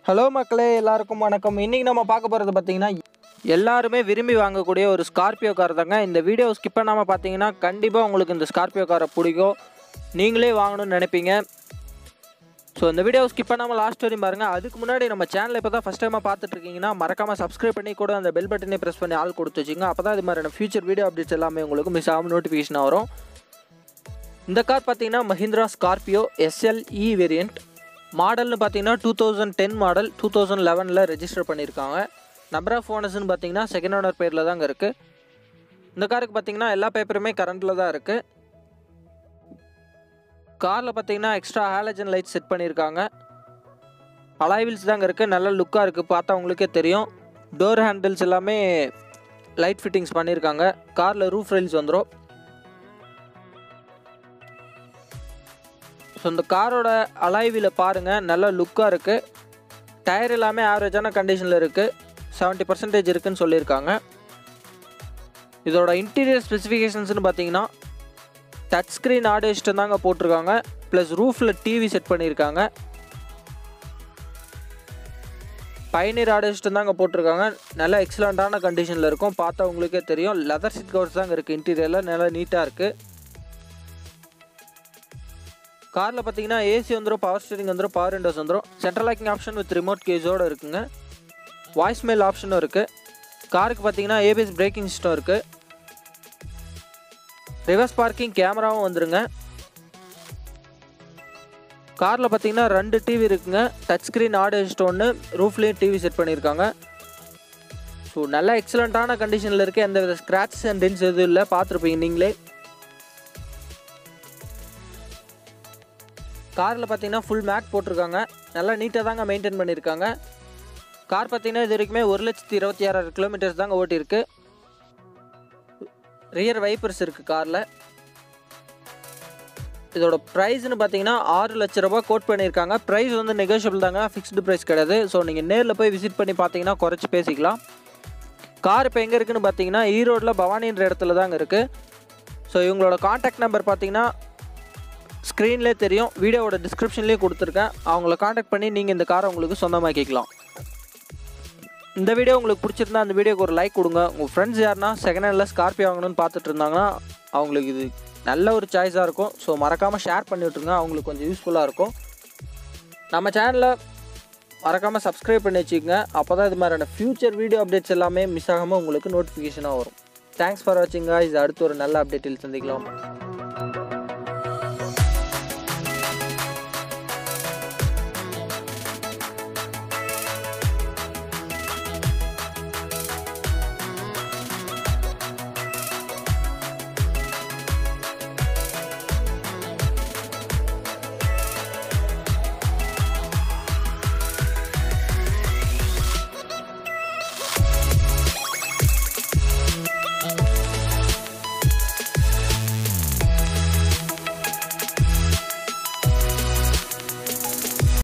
hello மக்களே எல்லாருக்கும் வணக்கம் இன்றைக்கி நம்ம பார்க்க போகிறது பார்த்தீங்கன்னா எல்லாருமே விரும்பி வாங்கக்கூடிய ஒரு ஸ்கார்பியோ கார் தாங்க இந்த வீடியோ ஸ்கிப் பண்ணாமல் பார்த்தீங்கன்னா கண்டிப்பாக உங்களுக்கு இந்த ஸ்கார்பியோ காரை பிடிக்கும் நீங்களே வாங்கணும்னு நினைப்பீங்க ஸோ இந்த வீடியோ ஸ்கிப் பண்ணாமல் லாஸ்ட் வரையும் பாருங்கள் அதுக்கு முன்னாடி நம்ம சேனலை இப்போ தான் ஃபஸ்ட் டைமாக பார்த்துட்டு இருக்கீங்கன்னா மறக்காமல் சப்ஸ்கிரைப் பண்ணி கூட அந்த பெல் பட்டனே ப்ரெஸ் பண்ணி ஆள் கொடுத்து வச்சுங்க அப்போ தான் இது மாதிரியான ஃபியூச்சர் வீடியோ அப்டேட்ஸ் எல்லாமே உங்களுக்கு மிஸ் ஆகும் நோட்டிஃபிகேஷன் வரும் இந்த கார் பார்த்தீங்கன்னா மஹிந்திரா ஸ்கார்பியோ எஸ்எல்இ வேரியண்ட் மாடல்னு பார்த்தீங்கன்னா two thousand ten model two thousand லெவனில் ரெஜிஸ்டர் பண்ணியிருக்காங்க நம்பர் ஆஃப் ஓனர்ஸ்னு பார்த்தீங்கன்னா செகண்ட் ஓனர் பேரில் தாங்க இருக்குது இந்த காருக்கு பார்த்தீங்கன்னா எல்லா பேப்பருமே கரண்ட்டில் தான் இருக்குது காரில் பார்த்தீங்கன்னா எக்ஸ்ட்ரா ஹாலஜன் லைட் செட் பண்ணியிருக்காங்க அலாய்வில்ஸ் தாங்க இருக்குது நல்ல லுக்காக இருக்குது பார்த்தா உங்களுக்கே தெரியும் டோர் ஹேண்டில்ஸ் எல்லாமே லைட் ஃபிட்டிங்ஸ் பண்ணியிருக்காங்க காரில் ரூஃப் ரைல்ஸ் வந்துடும் ஸோ இந்த காரோட அலாய்வில பாருங்கள் நல்ல லுக்காக இருக்குது டயர் எல்லாமே ஆவரேஜான கண்டிஷனில் இருக்குது செவன்ட்டி பர்சன்டேஜ் இருக்குன்னு சொல்லியிருக்காங்க இதோட இன்டீரியர் ஸ்பெசிஃபிகேஷன்ஸ்னு பார்த்தீங்கன்னா டச் ஸ்க்ரீன் ஆடியோ சிஸ்டம் தாங்க போட்டிருக்காங்க ப்ளஸ் ரூஃபில் டிவி செட் பண்ணியிருக்காங்க பயனீர் ஆடியோ சிஸ்டம் தாங்க போட்டிருக்காங்க நல்ல எக்ஸலண்ட்டான கண்டிஷனில் இருக்கும் பார்த்தா உங்களுக்கே தெரியும் லெதர் சீட் கவர்ஸ் தாங்க இருக்குது இன்டீரியரில் நல்லா நீட்டாக இருக்குது காரில் பார்த்தீங்கன்னா ஏசி வந்துடும் பவர் ஸ்டீரிங் வந்துடும் பவர் விண்டோஸ் வந்துடும் central locking option with remote கேஜோடு இருக்குங்க வாய்ஸ் மெயில் ஆப்ஷனும் இருக்குது காருக்கு பார்த்தீங்கன்னா ஏபிஎஸ் பிரேக்கிங் சிஸ்டம் இருக்குது ரிவர்ஸ் பார்க்கிங் கேமராவும் வந்துருங்க காரில் பார்த்தீங்கன்னா ரெண்டு டிவி இருக்குங்க டச் ஸ்க்ரீன் ஆடியோ சிஸ்டம் ஒன்று ரூஃப்லேயும் டிவி செட் பண்ணியிருக்காங்க ஸோ நல்ல எக்ஸலண்ட்டான கண்டிஷனில் இருக்குது எந்த வித ஸ்க்ராச்சஸ் அண்ட் டென்ஸ் எதுவும் இல்லை பார்த்துருப்பீங்க நீங்களே காரில் பார்த்தீங்கன்னா ஃபுல் மேட் போட்டிருக்காங்க நல்லா நீட்டாக தாங்க மெயின்டைன் பண்ணியிருக்காங்க கார் பார்த்தீங்கன்னா இது வரைக்குமே ஒரு லட்சத்தி இருபத்தி ஆறாயிரம் கிலோமீட்டர்ஸ் தாங்க ஓட்டியிருக்கு ரியர் வைப்பர்ஸ் இருக்குது காரில் இதோட ப்ரைஸ்னு பார்த்தீங்கன்னா ஆறு லட்ச ரூபா கோட் பண்ணியிருக்காங்க ப்ரைஸ் வந்து நெகோஷியபிள் தாங்க ஃபிக்ஸ்டு ப்ரைஸ் கிடையாது ஸோ நீங்கள் நேரில் போய் விசிட் பண்ணி பார்த்தீங்கன்னா குறைச்சி பேசிக்கலாம் கார் இப்போ எங்கே இருக்குன்னு பார்த்தீங்கன்னா ஈரோட்டில் பவானின்ற இடத்துல தாங்க இருக்குது ஸோ இவங்களோட காண்டாக்ட் நம்பர் பார்த்தீங்கன்னா ஸ்க்ரீன்லேயே தெரியும் வீடியோவோட டிஸ்கிரிப்ஷன்லேயே கொடுத்துருக்கேன் அவங்கள காண்டாக்ட் பண்ணி நீங்கள் இந்த காரை உங்களுக்கு சொந்தமாக்கிக்கலாம் இந்த வீடியோ உங்களுக்கு பிடிச்சிருந்தா அந்த வீடியோக்கு ஒரு லைக் கொடுங்க உங்கள் ஃப்ரெண்ட்ஸ் யாருன்னா செகண்ட் ஹேண்டில் ஸ்கார்பியோ வாங்கணும்னு பார்த்துட்டு இருந்தாங்கன்னா அவங்களுக்கு இது நல்ல ஒரு சாய்ஸாக இருக்கும் ஸோ மறக்காமல் ஷேர் பண்ணி விட்ருங்க அவங்களுக்கு கொஞ்சம் யூஸ்ஃபுல்லாக இருக்கும் நம்ம சேனலை மறக்காமல் சப்ஸ்கிரைப் பண்ணி வச்சுக்கோங்க அப்போ தான் இது மாதிரியான ஃப்யூச்சர் வீடியோ அப்டேட்ஸ் எல்லாமே மிஸ் ஆகாமல் உங்களுக்கு நோட்டிஃபிகேஷனாக வரும் தேங்க்ஸ் ஃபார் வாட்சிங் இது அடுத்து ஒரு நல்ல அப்டேட்டில் சந்திக்கலாம்